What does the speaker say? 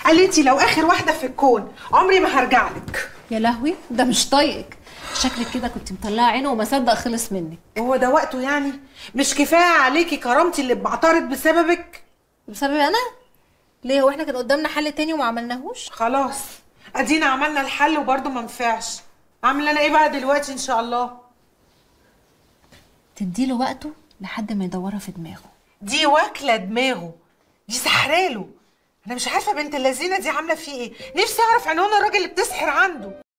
قالتي لو اخر واحده في الكون عمري ما هرجع لك يا لهوي ده مش طايقك شكلك كده كنت مطلعه عينه وما صدق خلص منك هو ده وقته يعني مش كفايه عليكي كرامتي اللي بعترض بسببك بسبب انا ليه هو احنا كان قدامنا حل تاني وما عملناهوش خلاص ادينا عملنا الحل وبرضه ما نفعش اعمل انا ايه بقى دلوقتي ان شاء الله تديله وقته لحد ما يدورها في دماغه دي واكله دماغه دي سحراله انا مش عارفه بنت اللذينه دي عامله فيه ايه نفسي اعرف عنوان الراجل اللي بتسحر عنده